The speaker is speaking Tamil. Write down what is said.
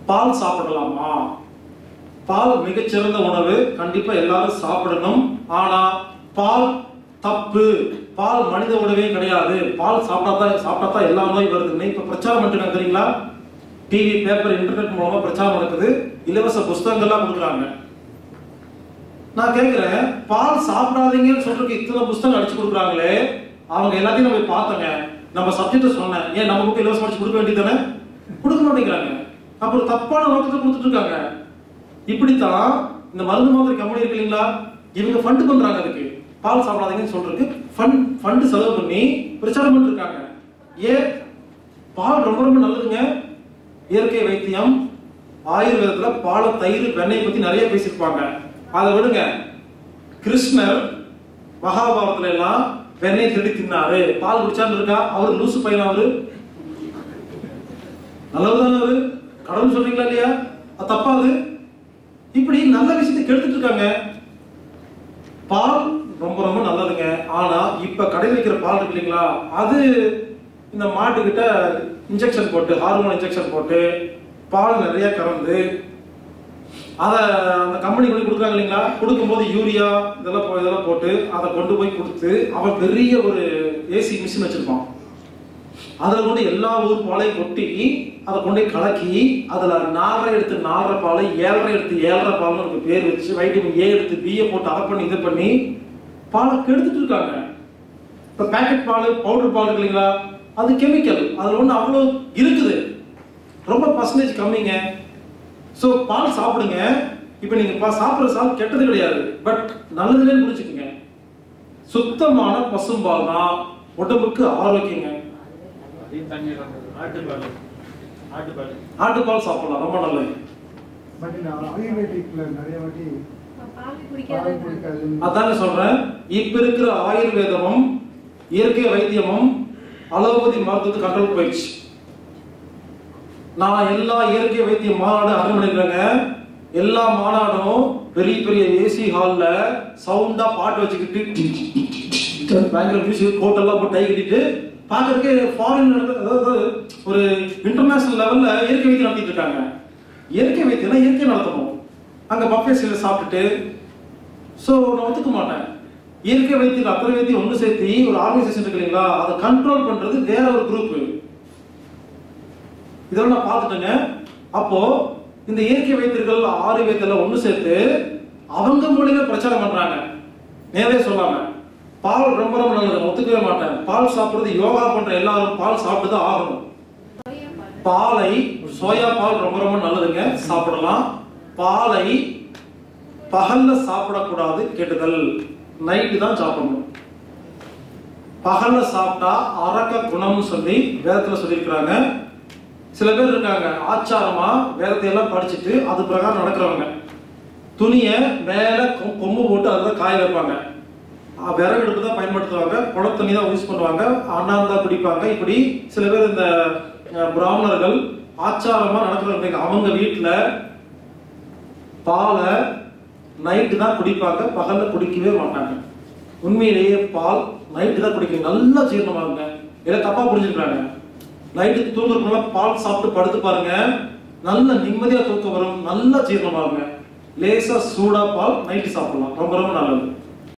பால் சாப்பிடலாமா பால் மிகச்சிறந்த உணவு கண்டிப்பா எல்லாரும் சாப்பிடணும் ஆனா பால் தப்பு பால் மனித உணவே கிடையாது பால் சாப்பிட்டா தான் சாப்பிட்டா தான் எல்லா நோய் வருதுன்னு இப்ப பிரச்சாரம் பண்ணிட்டு தெரியுங்களா டிவி பேப்பர் இன்டர்நெட் மூலமா பிரச்சாரம் நடக்குது இலவச புஸ்தகங்கள்லாம் கொடுக்குறாங்க நான் கேட்கிறேன் பால் சாப்பிடாதீங்கன்னு சொல்றதுக்கு இத்தனை புஸ்தகம் அடிச்சு கொடுக்குறாங்களே அவங்க எல்லாத்தையும் நம்ம போய் பார்த்தோங்க நம்ம சப்ஜெக்ட் சொன்னேன் ஏன் நம்ம புக்கு இலவசம் அடிச்சு கொடுக்க வேண்டியதானே கொடுக்க மாட்டேங்கிறாங்க அப்புறம் தப்பான நோக்கத்தை கொடுத்துட்டு இருக்காங்க இப்படித்தான் இந்த மருந்து மாதிரி கம்பெனி இருக்கு இல்லைங்களா இவங்க ஃபண்ட் பண்றாங்க அதுக்கு பால் சாப்பிடாதீங்கன்னு சொல்றதுக்கு ஃபண்ட் ஃபண்ட் செலவு பண்ணி பிரச்சாரம் பண்ணிட்டு இருக்காங்க ஏன் பால் ரொம்ப ரொம்ப நல்லதுங்க இயற்கை வைத்தியம் ஆயுர்வேதத்துல பாலை தயிர் வெண்ணெய் பத்தி நிறைய பேசியிருப்பாங்க அதை விடுங்க கிருஷ்ணர் மகாபாரதத்துல எல்லாம் வெண்ணெய் திருடி தின்னாரு பால் குடிச்சான்னு இருக்கா அவர் லூசு பையன் அவரு நல்லதுதானே அவரு கடவுள் சொல்றீங்களா இல்லையா அது தப்பா அது இப்படி நல்ல விஷயத்தை கெடுத்துட்டு இருக்காங்க பால் ரொம்ப ரொம்ப நல்லதுங்க ஆனா இப்ப கடையில் வைக்கிற பால் இருக்கு இல்லைங்களா அது இந்த மாட்டுக்கிட்ட இன்ஜெக்ஷன் போட்டு ஹார்மோன் இன்ஜெக்ஷன் போட்டு பால் நிறைய கறந்து அதை அந்த கம்பெனி கொண்டு கொடுக்குறாங்க இல்லைங்களா கொடுக்கும்போது யூரியா இதெல்லாம் போ- இதெல்லாம் போட்டு அதை கொண்டு போய் கொடுத்து அவன் பெரிய ஒரு ஏசி மிஷின் வச்சிருப்பான் அதுல கொண்டு எல்லா ஊர் பாலையும் கொட்டி அதை கொண்டு போய் கலக்கி அதுல நாலரை எடுத்து நாலரை பாலை ஏழரை எடுத்து ஏழரை பால்னு ஒரு பேர் வச்சு வைட்டமின் ஏ எடுத்து பிஏ போட்டு அதை பண்ணி இதை பண்ணி பாலை கெடுத்துட்டு இருக்காங்க இப்ப பேக்கெட் பால் பவுடர் பால் இருக்கு இல்லைங்களா அது கெமிக்கல் அதுல ஒண்ணு அவ்வளோ இருக்குது ரொம்ப பர்சன்டேஜ் கம்மிங்க ஸோ பால் சாப்பிடுங்க இப்போ நீங்க பா சாப்பிட்ற சால் கெட்டது கிடையாது பட் நல்லதுன்னு புரிஞ்சுக்குங்க சுத்தமான பசும்பால் தான் உடம்புக்கு ஆரோக்கியங்க ஆட்டுப்பால் ஆட்டுப்பால் ஆட்டுப்பால் சாப்பிடலாம் ரொம்ப நல்லது பட் இந்த ஆயுர்வேதிக்ல நிறைய வாட்டி பால் பால் குடிக்காத குடிக்காதுன்னு அதாங்க சொல்றேன் இப்ப இருக்கிற ஆயுர்வேதமும் இயற்கை வைத்தியமும் அலோபதி மருத்துவத்தை கண்ட்ரோல் போயிடுச்சு நான் எல்லா இயற்கை வைத்திய மாநாடு அட்டன் பண்ணிருக்கேங்க எல்லா மாநாடும் பெரிய பெரிய ஏசி ஹால்ல சவுண்டா பாட்டு வச்சுக்கிட்டு பயங்கர மியூசிக் கோட் எல்லாம் போட்டு டை கட்டிட்டு பார்க்கறதுக்கு ஃபாரின் அதாவது ஒரு இன்டர்நேஷனல் லெவல்ல இயற்கை வைத்தியம் நடத்திட்டு இருக்காங்க இயற்கை வைத்தியம்னா இயற்கை நடத்தணும் அங்க பஃபே சீல சாப்பிட்டுட்டு ஸோ நான் ஒத்துக்க மாட்டேன் இயற்கை வைத்தியம் அத்தனை வைத்தியம் ஒன்று சேர்த்து ஒரு ஆர்கனைசேஷன் இருக்கு இல்லைங்களா அதை கண்ட்ரோல் பண்றது வேற ஒரு குரூப் இதெல்லாம் நான் பார்த்துட்டேங்க அப்போ இந்த இயற்கை வைத்தியர்கள் ஆரோக்கியத்தில் ஒன்று சேர்த்து அவங்க மூலியமா பிரச்சாரம் பண்றாங்க நேரே சொல்லாம பால் ரொம்ப ரொம்ப நல்லது நான் ஒத்துக்கவே மாட்டேன் பால் சாப்பிடுறது யோகா பண்ற எல்லாரும் பால் சாப்பிட்டு தான் ஆகணும் சோயா பால் பாலை சோயா பால் ரொம்ப ரொம்ப நல்லதுங்க சாப்பிடலாம் பாலை பகல்ல சாப்பிடக்கூடாது கெடுதல் நைட்டு தான் சாப்பிடணும் பகல்ல சாப்பிட்டா அரக்க குணம்னு சொல்லி வேதத்துல சொல்லியிருக்கிறாங்க சில பேர் இருக்காங்க ஆச்சாரமா வேதத்தை எல்லாம் படிச்சுட்டு அது பிரகாரம் நடக்கிறவங்க துணியை மேல கொ- கொம்பு போட்டு அதில் காய வைப்பாங்க அஹ் விறகு அடுப்பு தான் பயன்படுத்துவாங்க குள தண்ணி தான் யூஸ் பண்ணுவாங்க அண்ணாந்தா குடிப்பாங்க இப்படி சில பேர் இந்த அஹ், பிராமணர்கள் ஆச்சாரமா நடக்கிறவங்க அவங்க வீட்டுல பாலை நைட்டு தான் குடிப்பாங்க பகல்ல குடிக்கவே மாட்டாங்க உண்மையிலேயே பால் நைட்டு தான் குடிக்கும் நல்லா ஜீரணமாகுங்க இதை தப்பா புரிஞ்சுக்கிறாங்க நைட்டு தூங்குறதுக்கு முன்னால பால் சாப்பிட்டு படுத்து பாருங்க நல்ல நிம்மதியா தூக்கம் வரும் நல்லா ஜீரணமாகுங்க லேசா சூடா பால் நைட்டு சாப்பிடலாம் ரொம்ப ரொம்ப நல்லது